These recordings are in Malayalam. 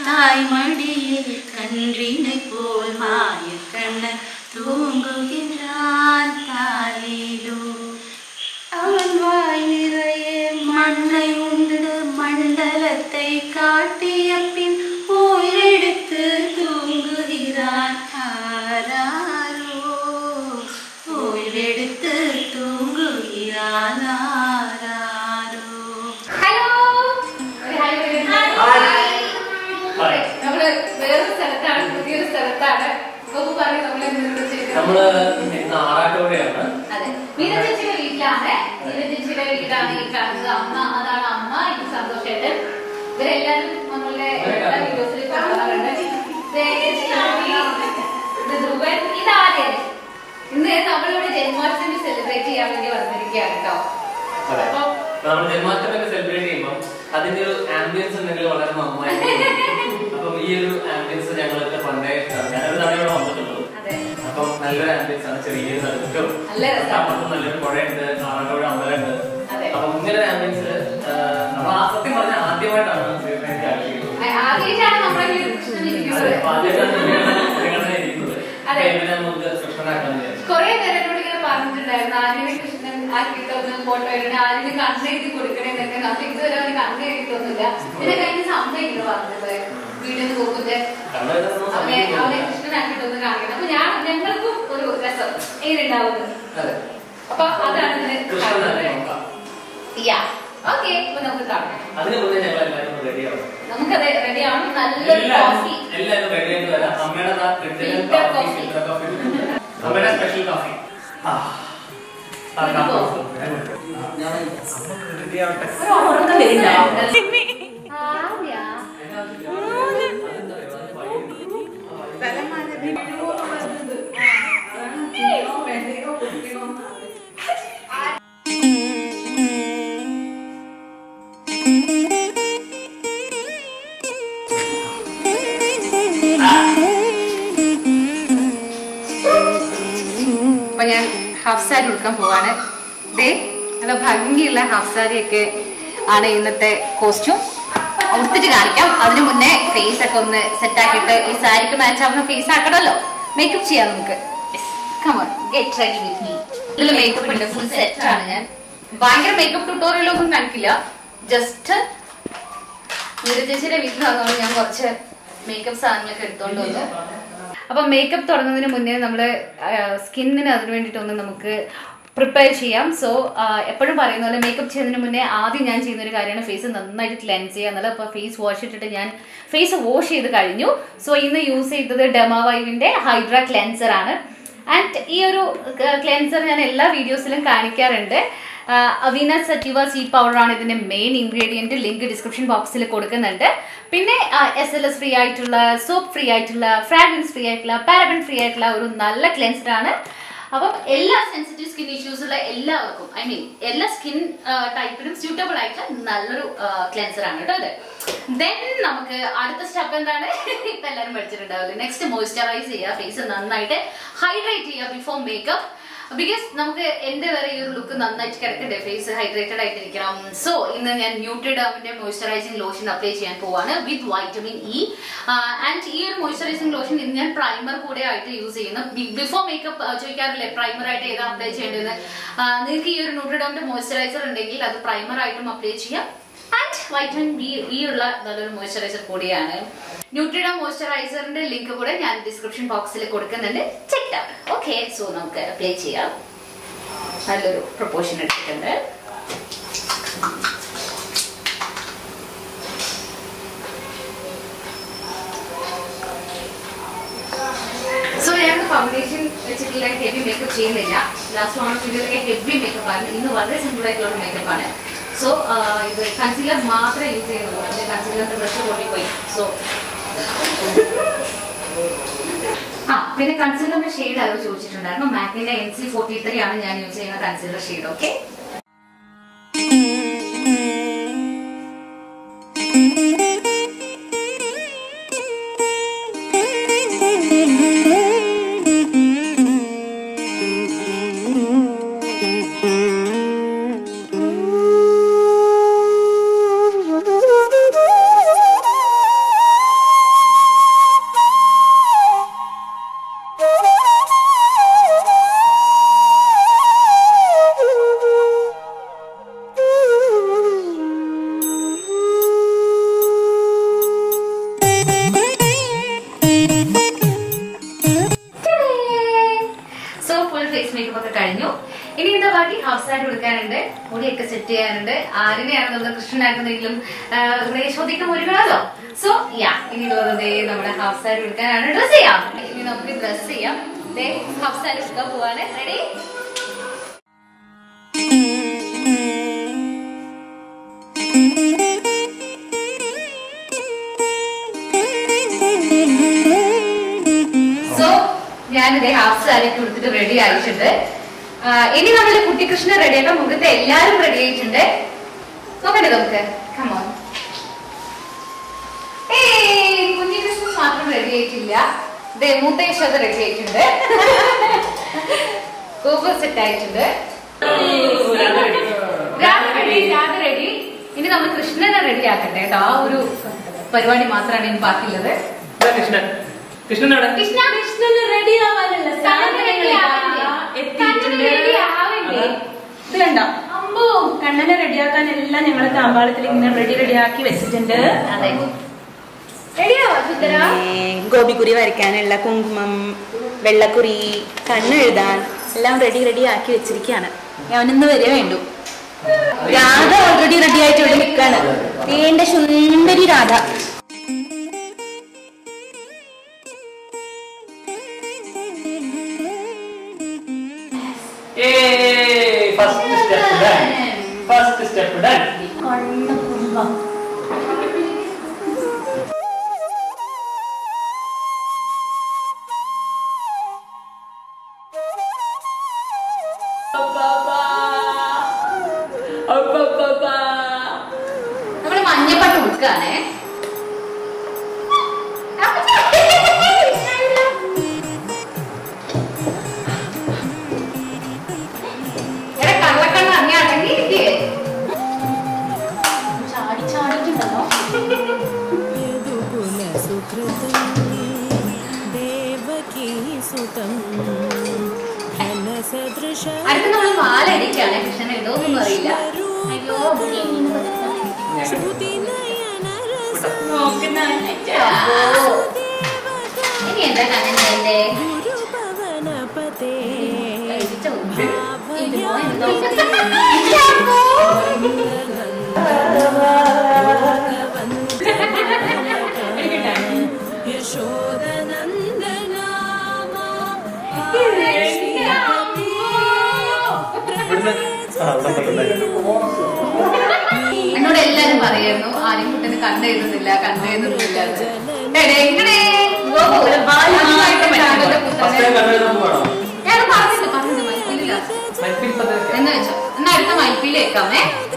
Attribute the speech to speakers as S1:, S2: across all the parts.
S1: தாய்மடியில் கன்றினை போல் மாயக்கண்ணன் தூங்குகின்றான் தாயிலோ அவன் வாய் நிறைய மண்ணை உண்டு மண்டலத்தை காட்டிய பின் ஓய்வெடுத்து தூங்குகிறான் ஆராரோ ஓய்வெடுத்து தூங்குகிறான் ஆராரோ
S2: ഹലോ ഒരു ഹായ് പറയുന്നു. നമ്മള് വേറൊരു സ്ഥലത്താണ് പുതിയൊരു സ്ഥലത്താണ് ഗോപു പറഞ്ഞു നമ്മളെ നിർമ്മിച്ചിരിക്കുന്നത്
S3: നമ്മള് ഇന്ന് ആറാട്ടോടെയാണ്
S2: അതെ മീന ചേച്ചിയുടെ വീട്ടിലാണ് മീന ചേച്ചിയുടെ വീടാണ് ഈ കാണുന്നത് അമ്മ അതാണ് അമ്മ ഇത് സന്തോഷേട്ടൻ ഇവരെല്ലാരും നമ്മളുടെ എല്ലാ വീഡിയോസിലും കാണാറുണ്ട് ദേ, ഇത് ധ്രുവൻ ഇതാദ്യം ഇന്ന് നമ്മളിവിടെ ജന്മാഷ്ടമി സെലിബ്രേറ്റ് ചെയ്യാൻ വേണ്ടി വന്നിരിക്കുകയാണ് കേട്ടോ
S3: അതെ.
S2: അപ്പൊ
S3: നമ്മൾ ജന്മാഷ്ടമി സെലിബ്രേറ്റ് ചെയ്യുമ്പോൾ അതിന്റെ ഒരു ആംബിയൻസ് ഉണ്ടെങ്കിൽ വളരെ നന്നായി അപ്പം ഈ ഒരു ആംബിയൻസ് ഞങ്ങളൊക്കെ പണ്ടേ ഞാനൊരു തവണ വന്നിട്ടുള്ളൂ
S2: അതെ
S3: അപ്പം നല്ലൊരു ആംബിയൻസ് ആണ് ചെറിയ നടുക്കും
S2: നല്ല രസാണ്.
S3: അപ്പുറത്ത് നല്ലൊരു പുഴയുണ്ട് ആറാട്ടോടെ അമ്പലമുണ്ട്
S2: അതെ.
S3: അപ്പം ഇങ്ങനെ ഒരു ആംബിയൻസിൽ നമ്മൾ ആ സത്യം പറഞ്ഞ ആദ്യമായിട്ടാണ് സെലിബ്രേറ്റ് ആക്കിയത്
S2: ആദ്യമായിട്ടാണ് നമ്മുടെ വീട്ടിൽ കൃഷ്ണൻ ഇരിക്കുന്നത്
S3: അപ്പൊ ആദ്യമായിട്ടാണ് നിങ്ങളുടെ ഇരിക്കുന്നത്
S2: അതെ.
S3: അപ്പൊ എങ്ങനെ നമുക്ക് കൃഷ്ണനാക്കാൻ വിചാരിച്ചു
S2: കൊറേ നേരം എന്നോട് ഇങ്ങനെ പറഞ്ഞിട്ടുണ്ടായിരുന്നു ആര്യനെ കൃഷ്ണൻ ആക്കിയിട്ട് ഒന്ന് ഫോട്ടോ ഇടണേ ആര്യന് കണ്ണെഴുതി കൊടുക്കണേ എന്നൊക്കെ പക്ഷെ ഇതുവരെ അവന് കണ്ണെഴുതിയിട്ടൊന്നുമില്ല പിന്നെ കഴിഞ്ഞ സമയം പറഞ്ഞത് വീട്ടിൽ നിന്ന് പോകുന്നത്
S3: കാരണം ഇതൊന്നും
S2: അവനെ അവനെ
S3: സംഭവിക്കുന്നില്ല.
S2: കൃഷ്ണനാക്കിയിട്ടൊന്ന് കാണിക്കണം അപ്പൊ ഞാൻ ഞങ്ങൾക്കും ഒരു രസം എങ്ങനെ ഉണ്ടാവുന്നത്
S3: അതെ
S2: അപ്പൊ അതാണ് ഇതിന്
S3: കൃഷ്ണനല്ലേ നോക്കാം
S2: യാ ഓക്കെ അപ്പൊ നമുക്ക് കാണാം
S3: അതിന് മുന്നേ ഞങ്ങൾ എല്ലാവരും റെഡിയാവും
S2: നമുക്കത് റെഡിയാണ് നല്ലൊരു കോഫി
S3: എല്ലാവരും റെഡി ആയിട്ട് വരാം അമ്മയുടെ ദാ കിട്ടിയ
S2: Filter
S3: coffee
S2: coffee.
S3: Filter coffee അമ്മയുടെ സ്പെഷ്യൽ കോഫി ആ ആ,
S2: ഇത്
S3: കാപ്പി.
S2: പോ.
S3: ഞാൻ അമ്മ ready ആവട്ടെ.
S2: ഒരു ഉറക്കം വരുന്നുണ്ടോ ആര്യ
S3: അതെന്താ അറിയോ? അത് വൈകും.
S2: അപ്പൊ ഞാൻ ഹാഫ് സാരി ഉടുക്കാൻ പോവാണ് ദേ നല്ല ഭംഗിയുള്ള ഹാഫ് സാരി ഒക്കെ ആണ് ഇന്നത്തെ കോസ്റ്റ്യൂം ഉടുത്തിട്ട് കാണിക്കാം അതിനു മുന്നേ ഫേസ് ഒക്കെ ഒന്ന് സെറ്റ് ആക്കിയിട്ട് ഈ സാരിക്ക് മാച്ച് ആവുന്ന ഫേസ് ആക്കണമല്ലോ മേക്കപ്പ് ചെയ്യാം നമുക്ക് ഗെറ്റ് റെഡി വിത്ത് മീ ഇതിൽ മേക്കപ്പ് ഉണ്ട് ഫുൾ സെറ്റ് ആണ് ഞാൻ ഭയങ്കര മേക്കപ്പ് ട്യൂട്ടോറിയൽ ഒന്നും കാണിക്കില്ല ജസ്റ്റ് ചേച്ചിയുടെ വീട്ടിൽ വന്നോണ്ട് ഞാൻ കുറച്ച് മേക്കപ്പ് സാധനങ്ങളൊക്കെ എടുത്തോണ്ട് വന്നു അപ്പൊ മേക്കപ്പ് തുടങ്ങുന്നതിന് മുന്നേ നമ്മള് സ്കിന്നിന് അതിന് വേണ്ടിയിട്ടൊന്ന് നമുക്ക് പ്രിപ്പയർ ചെയ്യാം സോ എപ്പോഴും പറയുന്ന പോലെ മേക്കപ്പ് ചെയ്യുന്നതിന് മുന്നേ ആദ്യം ഞാൻ ചെയ്യുന്ന ഒരു കാര്യമാണ് ഫേസ് നന്നായിട്ട് ക്ലെൻസ് ചെയ്യുക എന്നുള്ളത് അപ്പോൾ ഫേസ് വാഷ് ഇട്ടിട്ട് ഞാൻ ഫേസ് വാഷ് ചെയ്ത് കഴിഞ്ഞു സോ ഇന്ന് യൂസ് ചെയ്തത് ഡെമാവൈവിൻ്റെ ഹൈഡ്ര ക്ലെൻസർ ആണ് ആൻഡ് ഈ ഒരു ക്ലെൻസർ ഞാൻ എല്ലാ വീഡിയോസിലും കാണിക്കാറുണ്ട് അവീന സറ്റീവ സീഡ് പൗഡർ ആണ് ഇതിന്റെ മെയിൻ ഇൻഗ്രീഡിയൻറ്റ് ലിങ്ക് ഡിസ്ക്രിപ്ഷൻ ബോക്സിൽ കൊടുക്കുന്നുണ്ട് പിന്നെ എസ് എൽ എസ് ഫ്രീ ആയിട്ടുള്ള സോപ്പ് ഫ്രീ ആയിട്ടുള്ള ഫ്രാഗ്രൻസ് ഫ്രീ ആയിട്ടുള്ള പാരബൻ ഫ്രീ ആയിട്ടുള്ള ഒരു നല്ല ക്ലെൻസർ ആണ് അപ്പം എല്ലാ സെൻസിറ്റീവ് സ്കിൻ ഇഷ്യൂസ് ഉള്ള എല്ലാവർക്കും ഐ മീൻ എല്ലാ സ്കിൻ ടൈപ്പിനും സ്യൂട്ടബിൾ ആയിട്ടുള്ള നല്ലൊരു ക്ലെൻസർ ആണ് കേട്ടോ അത് ദെൻ നമുക്ക് അടുത്ത സ്റ്റെപ്പ് എന്താണ് ഇപ്പൊ എല്ലാവരും പഠിച്ചിട്ടുണ്ടാവില്ല നെക്സ്റ്റ് മോയ്സ്ചറൈസ് ചെയ്യുക ഫേസ് നന്നായിട്ട് ഹൈഡ്രേറ്റ് ചെയ്യുക ബിഫോർ മേക്കപ്പ് ബിക്കോസ് നമുക്ക് എന്റെ വരെ ഈ ഒരു ലുക്ക് നന്നായിട്ട് കിടക്കണ്ടേ ഫേസ് ഹൈഡ്രേറ്റഡ് ആയിട്ടിരിക്കണം സോ ഇന്ന് ഞാൻ ന്യൂട്രിഡാമിന്റെ മോയ്സ്ചറൈസിംഗ് ലോഷൻ അപ്ലൈ ചെയ്യാൻ പോവാണ് വിത്ത് വൈറ്റമിൻ ഇ ആൻഡ് ഈ ഒരു മോയ്സ്ചറൈസിംഗ് ലോഷൻ ഇന്ന് ഞാൻ പ്രൈമർ കൂടെ ആയിട്ട് യൂസ് ചെയ്യുന്നു ബിഫോർ മേക്കപ്പ് ചോദിക്കാറില്ലേ പ്രൈമർ ആയിട്ട് ഏതാ അപ്ലൈ ചെയ്യേണ്ടത് നിങ്ങൾക്ക് ഈ ഒരു ന്യൂട്രിഡാമിന്റെ മോയ്സ്ചറൈസർ ഉണ്ടെങ്കിൽ അത് പ്രൈമർ ആയിട്ടും അപ്ലൈ ചെയ്യാം ആൻഡ് വൈറ്റമിൻ ബി ഇ ഉള്ള നല്ലൊരു മോയ്സ്ചറൈസർ കൂടിയാണ് ന്യൂട്രിഡ മോയ്സ്ചറൈസറിന്റെ ലിങ്ക് കൂടെ ഞാൻ ഡിസ്ക്രിപ്ഷൻ ബോക്സിൽ കൊടുക്കുന്നുണ്ട് ചെക്ക് ഔട്ട് ഓക്കെ സോ നമുക്ക് അപ്ലൈ ചെയ്യാം നല്ലൊരു പ്രൊപ്പോർഷൻ എടുത്തിട്ടുണ്ട് സോ ഞാൻ ഫൗണ്ടേഷൻ വെച്ചിട്ടുള്ള ഹെവി മേക്കപ്പ് ചെയ്യുന്നില്ല ലാസ്റ്റ് വൺ വീഡിയോയിലൊക്കെ ഹെവി മേക്കപ്പ് ആണ് ഇന്ന് വളരെ സിമ്പിൾ ആയിട്ടുള്ള ഒരു മേക്കപ്പ് ആണ് സോ ഇത് കൺസീലർ മാത്രമേ യൂസ് ചെയ്യുന്നുള്ളൂ അതിന്റെ കൺസീലറിന്റെ ബ്രഷ് പൊട്ടിപ്പോയി സോ ആ പിന്നെ കൺസീലറിന്റെ ഷെയ്ഡ് അവർ ചോദിച്ചിട്ടുണ്ടായിരുന്നു മാക്കിന്റെ എൻ സി ഫോർട്ടി ത്രീ ആണ് ഞാൻ യൂസ് ചെയ്യുന്ന കൺസീലർ ഷെയ്ഡ് ഓക്കെ മുടിയൊക്കെ സെറ്റ് ചെയ്യാനുണ്ട് ആരിനെയാണ് നമ്മൾ കൃഷ്ണനാക്കുന്നെങ്കിലും ഇവിടെ ചോദിക്കാൻ ഒരുങ്ങണല്ലോ സോ യാ ഇനിയുള്ളത് ദേ നമ്മുടെ ഹാഫ് സാരി എടുക്കാനാണ് ഡ്രസ് ചെയ്യാം ഇനി നമുക്ക് ഡ്രസ് ചെയ്യാം ദേ ഹാഫ് സാരി എടുക്കാൻ പോവാണ് റെഡി സോ ഞാനിത് ഹാഫ് സാരി ഒക്കെ കൊടുത്തിട്ട് റെഡി ആയിട്ടുണ്ട് ആ, ഇനി നമ്മുടെ കുട്ടികൃഷ്ണ റെഡിയാക്കാം മുഖത്തെ എല്ലാരും റെഡി ആയിട്ടുണ്ട് നോക്കണ്ടേ നമുക്ക് കമോൺ കുഞ്ഞികൃഷ്ണൻ മാത്രം റെഡി ആയിട്ടില്ല ദേ മൂത്ത യശോദ റെഡി ആയിട്ടുണ്ട് ഗോപുർ സെറ്റ് ആയിട്ടുണ്ട് രാധ റെഡി രാധ റെഡി ഇനി നമ്മൾ കൃഷ്ണനെ റെഡി ആക്കട്ടെ കേട്ടോ ആ ഒരു പരിപാടി മാത്രമാണ് ഇനി ബാക്കിയുള്ളത്
S3: ഇതാ കൃഷ്ണൻ കൃഷ്ണൻ എവിടെ
S2: കൃഷ്ണ
S1: കൃഷ്ണന് റെഡി ആവാനുള്ള സാധനങ്ങൾ ഇതാ എത്തിയിട്ടുണ്ട്
S2: ആവില്ലേ
S1: ഇത് കണ്ടോ അമ്പോ കണ്ണനെ റെഡിയാക്കാൻ എല്ലാം ഞങ്ങൾ താമ്പാളത്തിൽ ഇങ്ങനെ റെഡി റെഡിയാക്കി വെച്ചിട്ടുണ്ട്
S2: അതെ റെഡിയാവോ സുന്ദര
S1: ഗോപിക്കുരി വരയ്ക്കാനുള്ള കുങ്കുമം വെള്ളക്കുറി കണ്ണെഴുതാൻ എല്ലാം റെഡി റെഡി ആക്കി വെച്ചിരിക്കുകയാണ് അവനിന്ന് വരെ വേണ്ടു രാധ ഓൾറെഡി റെഡി ആയിട്ട് ഇവിടെ നിൽക്കാണ് വേണ്ട സുന്ദരി Radha
S3: first step done first step done
S2: നമ്മള് മഞ്ഞപ്പട്ട് ഉടുക്കാണേ എടാ കള്ളക്കണ്ണ അങ്ങ് അടങ്ങിയിരിക്കേ
S1: ചാടി ചാടിയിട്ടുണ്ടല്ലോ
S2: അടുത്ത് നമ്മൾ മാല അടിക്കാണ് കൃഷ്ണൻ എന്തോന്നൊന്നും അറിയില്ല
S1: അയ്യോ നോക്കുന്ന
S2: ഇനി എന്താ കണ്ണന്റെ
S3: ഇവിടുന്ന് ആ അവിടെ പറ്റുണ്ടായിരുന്നു
S2: എന്നോട് എല്ലാരും പറയായിരുന്നു ആരും കുട്ടന് കണ്ടെഴുതുന്നില്ല കണ്ടെഴുതുന്നില്ല
S3: ഫസ്റ്റ് ടൈം കണ്ടെഴുതാൻ പോവാണോ
S2: ഞാൻ പറഞ്ഞില്ല പറഞ്ഞില്ല മൈപ്പിലില്ല
S3: മൈപ്പിൽ പദ്ധതി
S2: എന്ന് വെച്ചോ എന്നാ അടുത്ത മൈപ്പിൽ വെക്കാമേ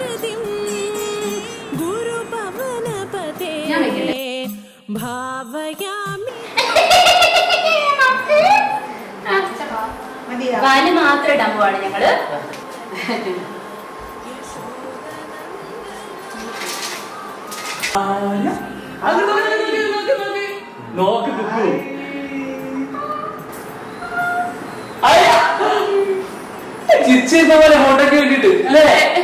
S2: ഞാൻ വെക്കട്ടെ
S4: ഭാവയാമി
S1: വാല് മാത്രം ഇടാൻ പോവാണ് ഞങ്ങള്
S3: നോക്ക് കുക്കു ചിരിച്ചിരുന്ന പോലെ ഫോട്ടോക്ക് വേണ്ടിട്ട് അല്ലേ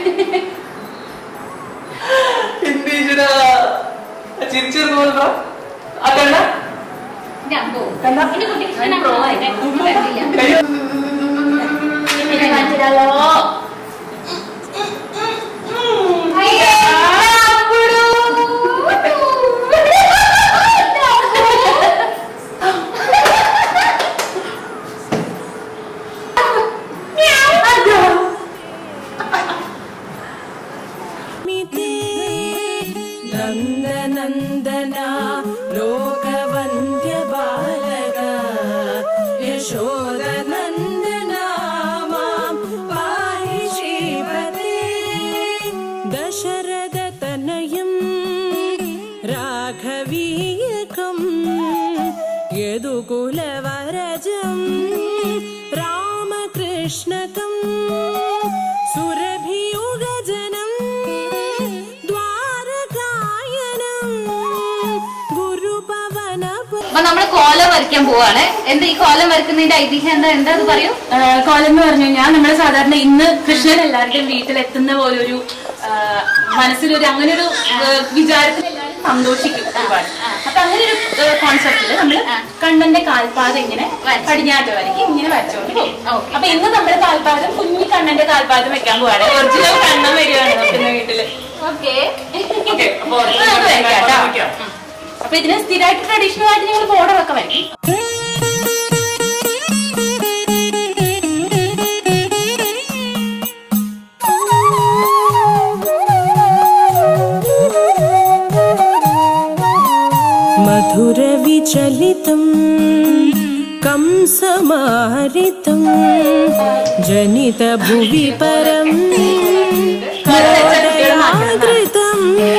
S3: എന്ത് ഈശ്വരാ? ചിരിച്ചിരുന്ന പോലെ ഉണ്ടോ? ആ കണ്ട
S2: ഞാൻ പോവും
S3: കണ്ട
S2: ഇനി കുട്ടി കൃഷ്ണൻ പ്രോ ആയിട്ട് കണ്ടില്ല
S3: കൈ
S1: പിന്നെ കാണിച്ചിടാലോ
S4: നന്ദനന്ദന ലോകവന്ദ്യ ബാലക യശോദനന്ദന മാം പാഹി ശ്രീപദേ ദശരഥ തനയം രാഘവീയകം യദുകുലവരജം രാമകൃഷ്ണകം സുരഭിയുഗജനം ദ്വാരകായനം ഗുരുപവന
S2: അപ്പൊ നമ്മള് കോലം വരയ്ക്കാൻ പോവാണ് എന്താ ഈ കോലം വരക്കുന്നതിന്റെ ഐതിഹ്യം എന്താ എന്താ അത് പറയൂ
S1: കോലം എന്ന് പറഞ്ഞു കഴിഞ്ഞാൽ നമ്മൾ സാധാരണ ഇന്ന് കൃഷ്ണൻ എല്ലാവരുടെയും വീട്ടിലെത്തുന്ന പോലൊരു ആ, മനസ്സിലൊരു അങ്ങനെ ഒരു വിചാരത്തിൽ എല്ലാവരും സന്തോഷിക്കും ഒരുപാട് അപ്പൊ അങ്ങനെ ഒരു കോൺസെപ്റ്റില് നമ്മള് കണ്ണന്റെ കാൽപാദം ഇങ്ങനെ
S2: വരച്ചു.
S1: പടിഞ്ഞാട്ട് വരയ്ക്ക് ഇങ്ങനെ വരച്ചോണ്ട് പോകും
S2: Okay.
S1: അപ്പൊ ഇന്ന് നമ്മുടെ കാൽപാദം കുഞ്ഞു കണ്ണന്റെ കാൽപാദം വെക്കാൻ പോവാണ് ഒറിജിനൽ കണ്ണം വരികയാണ് നോക്കുന്ന വീട്ടില്
S2: ഓക്കെ
S3: ഓക്കെ അപ്പൊ
S1: നമുക്ക് വരയ്ക്കാം കേട്ടോ.
S3: വയ്ക്കാം.
S1: അപ്പൊ ഇതിന് സ്ഥിരമായിട്ട് ട്രഡീഷണൽ ആയിട്ട് ഞങ്ങൾ ബോർഡർ ഒക്കെ വരയ്ക്കും
S4: मधुरविचलितं कंसमाहरितं जनितभुवि परं मोदयादृतं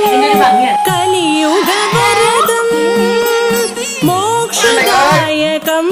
S4: कलियुगवरदं मोक्षदायकं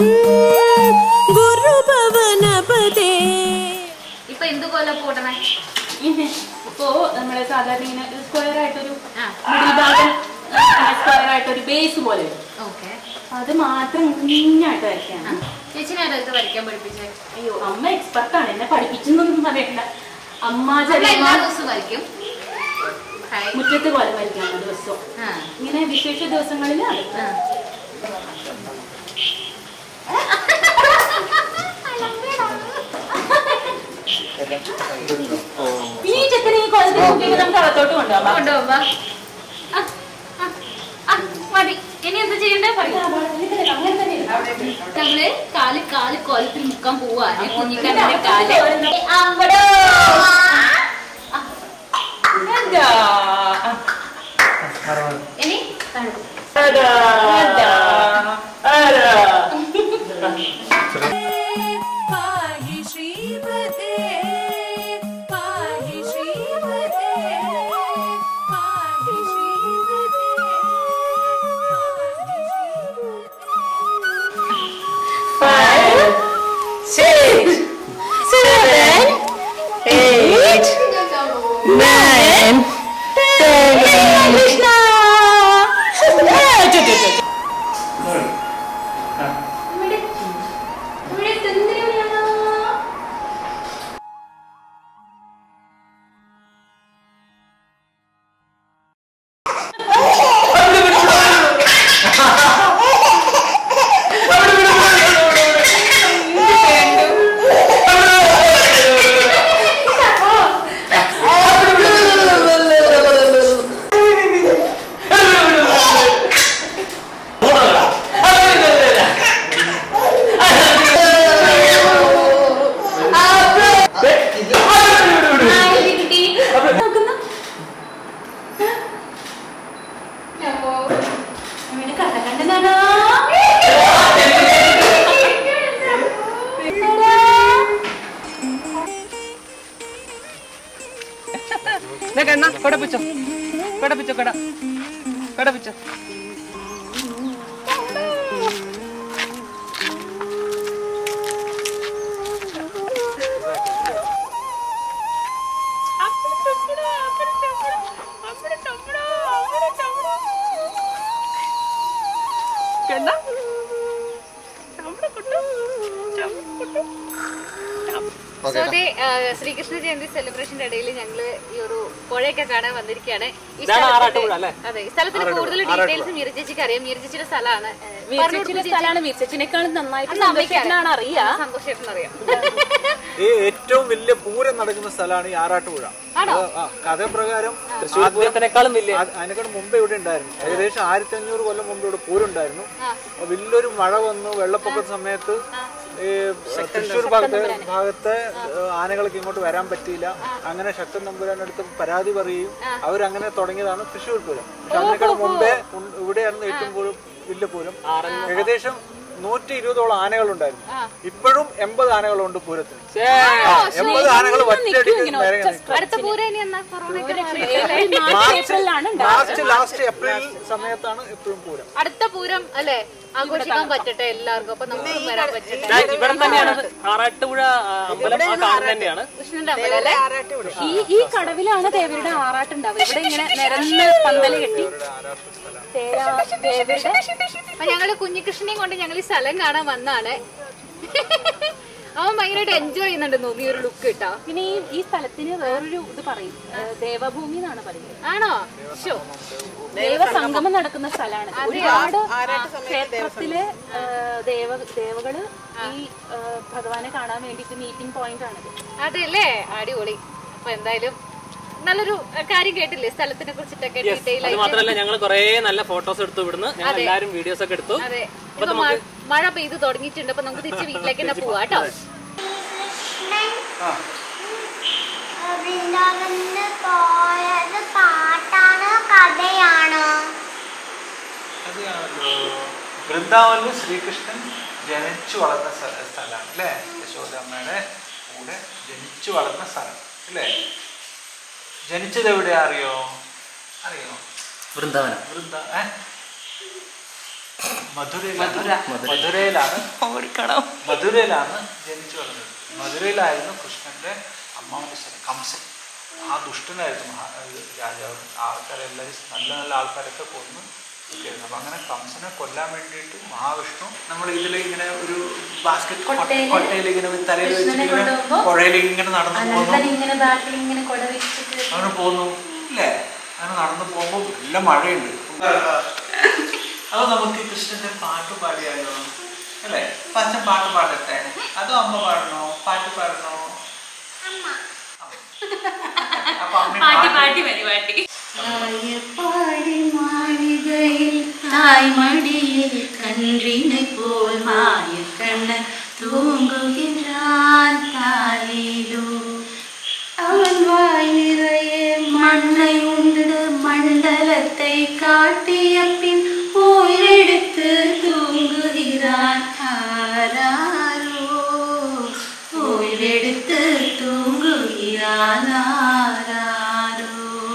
S4: गुरुभवनपदे
S2: ഇപ്പൊ എന്ത് കൊല്ല പോടണേ
S1: ഇപ്പോ നമ്മള് സാധാരണ ഇങ്ങനെ സ്ക്വയർ ആയിട്ടൊരു
S2: ആ.
S1: മിഡിൽ ഭാഗം സ്ക്വയർ ആയിട്ടൊരു ബേസ് പോലെ വരും
S2: ഓക്കെ
S1: അത് മാത്രം കുഞ്ഞായിട്ട് വരയ്ക്കാണ്
S2: ചേച്ചിനെ ആരൊക്കെ വരയ്ക്കാൻ പഠിപ്പിച്ചേ
S1: അയ്യോ അമ്മ എക്സ്പെർട്ടാണ് എന്നെ പഠിപ്പിച്ചെന്നൊന്നും പറയണ്ട അമ്മ
S2: അമ്മ
S1: ചെറിയ
S2: എല്ലാ ദിവസവും വരയ്ക്കും ഹായ്
S1: മുറ്റത്ത് പോലെ വരയ്ക്കാം ദിവസവും
S2: ആ
S1: ഇങ്ങനെ വിശേഷ ദിവസങ്ങളിൽ
S2: ആ.
S1: ഈ ചെക്കനെ ഈ കൊലത്തിൽ നോക്കിയിട്ട് നമുക്ക് അകത്തോട്ട് കൊണ്ടുപോകാം
S2: കൊണ്ടുപോവാ ആ, ആ, ആ, മതി ഇനി എന്താ ചെയ്യണ്ടേ പറയാം
S1: അങ്ങനെ തന്നെ
S2: നമ്മള് കാല് കാല് കോലത്തിൽ മുക്കാൻ പോവാണ് കുഞ്ഞിക്കണ്ണന്റെ കാല് അവിടെ
S1: എന്താ
S2: ഇനി
S1: അതാ അതാ
S4: पाहि श्रीमते पाहि श्रीमते पाहि श्रीमते
S1: five, six, seven, eight, nine, ten. Krishna.
S3: Sorry. ആ.
S2: ഇവിടെ ഇവിടെ എന്തിനാണ്
S1: നോക്കുന്നു. ഇവിടെ കഥ കണ്ടതാണോ?
S3: കണ്ണ കൊട പിച്ചോ കൊട പിച്ചോ കൊട കൊട പിച്ചോ
S2: സോ അതെ ശ്രീകൃഷ്ണ ജയന്തി സെലിബ്രേഷന്റെ ഇടയിൽ ഞങ്ങള് ഈ ഒരു പുഴയൊക്കെ കാണാൻ വന്നിരിക്കുകയാണ് ഈ
S3: ഇതാണ്
S2: സ്ഥലത്തിന്റെ-
S3: ആറാട്ടുപുഴ അല്ലേ?
S2: അതെ ഈ സ്ഥലത്തിന് കൂടുതൽ ഡീറ്റെയിൽസ് മീരചേച്ചിക്ക് അറിയാം മീരചേച്ചിയുടെ സ്ഥലമാണ്
S1: വീർച്ചച്ചിയുടെ സ്ഥലമാണ് വീർച്ചച്ചിനേക്കാളും നന്നായിട്ട്
S2: അത് അമ്മയ്ക്ക്
S1: സന്തോഷത്തിനാണ് അറിയാ
S2: സന്തോഷമായിട്ടും അറിയാം
S5: ഈ ഏറ്റവും വലിയ പൂരം നടക്കുന്ന സ്ഥലമാണ് ഈ ആറാട്ടുപുഴ
S2: ആണോ?
S5: അത് ആ കഥപ്രകാരം
S3: തൃശ്ശൂർ പൂരത്തിനേക്കാളും വലിയ
S5: ആ- അതിനേക്കാൾ മുമ്പ് ഇവിടെ ഉണ്ടായിരുന്നു ഏകദേശം ആയിരത്തി അഞ്ഞൂറ് കൊല്ലം മുമ്പ് ഇവിടെ പൂരം ഉണ്ടായിരുന്നു അപ്പൊ വലിയൊരു മഴ വന്നു വെള്ളപ്പൊക്ക സമയത്ത് ഈ തൃശ്ശൂർ ഭാഗത്തെ ഭാഗത്തെ ഏഹ്, ആനകൾക്ക് ഇങ്ങോട്ട് വരാൻ പറ്റിയില്ല അങ്ങനെ ശക്തൻ നമ്പുരാന്റെ അടുത്ത് പരാതി പറയുകയും അവരങ്ങനെ തുടങ്ങിയതാണ് തൃശ്ശൂർ പൂരം പക്ഷെ അതിനേക്കാൾ മുമ്പേ ഉൺ- ഇവിടെയായിരുന്നു ഏറ്റവും പൂരം വലിയ പൂരം ഏകദേശം നൂറ്റി ഇരുപതോളം ആനകളുണ്ടായിരുന്നു ഇപ്പോഴും എൺപത് ആനകളുണ്ട് പൂരത്തിന് ആ, എൺപത് ആനകൾ ഒറ്റയടിക്ക് നേരെ നിൽക്കും.
S2: അടുത്ത പൂരം ഇനി എന്നാ കൊറോണ
S1: മാർച്ച് ഏപ്രിലാണ്
S5: മാർച്ച് ലാസ്റ്റ് ഏപ്രിൽ സമയത്താണ് എപ്പോഴും പൂരം
S2: അടുത്ത പൂരം അല്ലെ ആഘോഷിക്കാൻ പറ്റട്ടെ എല്ലാവർക്കും അപ്പൊ നമുക്കും വരാൻ പറ്റട്ടെ
S3: ദാ ഇവിടെ തന്നെയാണ് ആറാട്ടുപുഴ ആ, അമ്പലം ആ കാണുന്നത് തന്നെയാണ്
S2: കൃഷ്ണന്റെ അമ്പലം അല്ലേ
S1: ഈ ഈ കടവിലാണ് ദേവരുടെ ആറാട്ടുണ്ടാവുക ഇവിടെ ഇങ്ങനെ നിരന്ന് പന്തല് കെട്ടി തേരാ- ദേവരുടെ
S2: അപ്പൊ ഞങ്ങള് കുഞ്ഞികൃഷ്ണനെയും കൊണ്ട് ഞങ്ങൾ ഈ സ്ഥലം കാണാൻ വന്നാണ് അവൻ ഭയങ്കരമായിട്ട് എൻജോയ് ചെയ്യുന്നുണ്ട് തോന്നി ഈ ഒരു ലുക്ക് കിട്ടാ
S1: പിന്നെ ഈ ഈ സ്ഥലത്തിന് വേറൊരു ഇത് പറയും ഏഹ് ദേവഭൂമി എന്നാണ് പറയുന്നത്
S2: ആണോ
S1: ദൈവസംഗമം നടക്കുന്ന സ്ഥലമാണ് ഒരുപാട് ക്ഷേത്രത്തിലെ ആ, ദേവ ദേവകള് ഈ ആ, ഭഗവാനെ കാണാൻ വേണ്ടിയിട്ട് മീറ്റിംഗ് പോയിന്റ് ആണിത്
S2: അതെല്ലേ അടിപൊളി അപ്പൊ എന്തായാലും നല്ലൊരു അഹ്, കാര്യം കേട്ടില്ലേ സ്ഥലത്തിനെ കുറിച്ചിട്ടൊക്കെ ഡീറ്റെയിൽ
S3: അത്
S2: ആയിട്ട്
S3: മാത്രമല്ല ഞങ്ങൾ കുറേ നല്ല ഫോട്ടോസ് എടുത്തു ഇവിടുന്ന് ഞങ്ങൾ എല്ലാവരും വീഡിയോസ് ഒക്കെ എടുത്തു
S2: അതെ ഇപ്പൊ മ- മഴ പെയ്ത് തുടങ്ങിയിട്ടുണ്ട് അപ്പൊ നമുക്ക് തിരിച്ച് വീട്ടിലേക്ക് തന്നെ പോവാ കേട്ടോ
S6: വൃന്ദാവനില് പോയത് പാട്ടാണ് കഥയാണ്
S5: അതെയാണല്ലോ വൃന്ദാവനിൽ ശ്രീകൃഷ്ണൻ ജനിച്ചു വളർന്ന സ്ഥ- സ്ഥലമാണ് അല്ലേ യശോദമ്മയുടെ കൂടെ ജനിച്ചു വളർന്ന സ്ഥലം അല്ലേ ജനിച്ചത് എവിടെയാ അറിയോ അറിയോ
S3: വൃന്ദാവനം
S5: വൃന്ദ ഏ? മധുരയിലാണ് മധുരയിലാണ് മധുരയിലാണ് ജനിച്ചു വളർന്നത് മധുരയിലായിരുന്നു കൃഷ്ണന്റെ അമ്മാവന്റെ സ്ഥലം കംസൻ ആ ദുഷ്ടനായിരുന്നു മഹാ ഇത് രാജാവ് ആൾക്കാരെല്ലാവരും നല്ല നല്ല ആൾക്കാരൊക്കെ കൊന്ന് ഒക്കെയായിരുന്നു അപ്പൊ അങ്ങനെ കംസനെ കൊല്ലാൻ വേണ്ടിയിട്ട് മഹാവിഷ്ണു നമ്മൾ ഇതിൽ ഇങ്ങനെ ഒരു ബാസ്ക്കറ്റ് കൊട്ടയിൽ ഇങ്ങനെ തലയിൽ വെച്ചിട്ട് ഇങ്ങനെ പുഴയിൽ ഇങ്ങനെ നടന്നു പോകുന്നു
S1: ഇങ്ങനെ ബാക്കിൽ ഇങ്ങനെ കൊട വെച്ചിട്ട്
S5: അങ്ങനെ പോന്നു ഇല്ലേ അങ്ങനെ നടന്നു പോകുമ്പോൾ നല്ല മഴയുണ്ട് അത് നമുക്ക് കൃഷ്ണന്റെ പാട്ട് പാടിയാലോ അല്ലേ അപ്പൊ അച്ഛൻ പാട്ട് പാടട്ടെ അതോ അമ്മ പാടണോ പാട്ട് പാടണോ അപ്പൊ അമ്മ പാട്ട്
S1: പാടി മാളികയിൽ തായ്മടിയിൽ കன்றினை போல் மாயக்கண்ணன் தூங்குகின்றான் தாலிலோ அவன் வாய் நிறைய மண்ணை உண்டு மண்டலத்தை காட்டிய பின் ஓய்வெடுத்து தூங்குகிறான் ஆராரோ ஓய்வெடுத்து தூங்குகிறான் ஆராரோ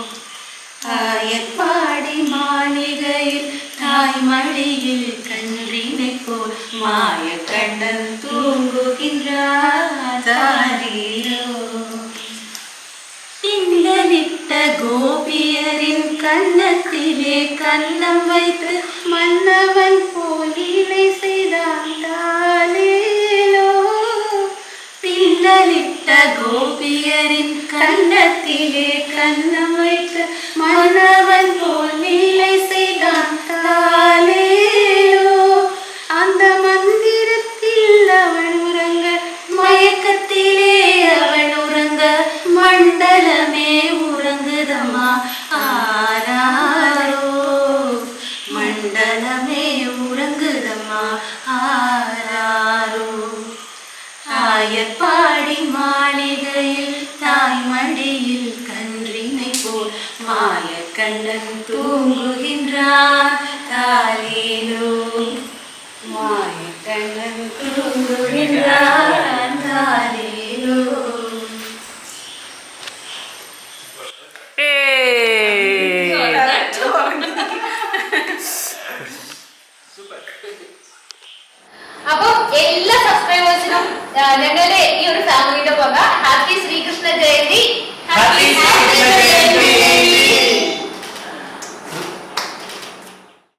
S1: ஆயப்பாடி மாளிகையில் தாய்மடியில் கன்றினை போல் மாய கண்ணன் தூங்குகின்றாரோ பின்னலிட்ட கோபியரின் கன்னத்திலே கன்னம் வைத்து மன்னவன் போல் இணை செய்தான் தாலேலோ பின்னலிட்ட கோபியரின் கன்னத்திலே கன்னம் வைத்து மன்னவன் போல் நீலை செய்தான் தாலேலோ அந்த மந்திரத்தில் அவள் உறங்க மயக்கத்திலே அவள் உறங்க மண்டலமே உறங்குதம்மா ஆராரோ மண்டலமே உறங்குதம்மா ஆராரோ ஆயப்பாடி மாளிகையில் தாய்மடியில் கன்றினை போல் மாய கண்ணன் தூங்குகின்றார் தாலேலோ மாய கண்ணன் தூங்குகின்றார் தாலேலோ
S2: അപ്പൊ എല്ലാ സബ്സ്ക്രൈബേഴ്സിനും ഞങ്ങളുടെ ഈ ഒരു ഫാമിലിയുടെ വക ഹാപ്പി ശ്രീകൃഷ്ണ ജയന്തി
S5: Happy ശ്രീകൃഷ്ണ ജയന്തി.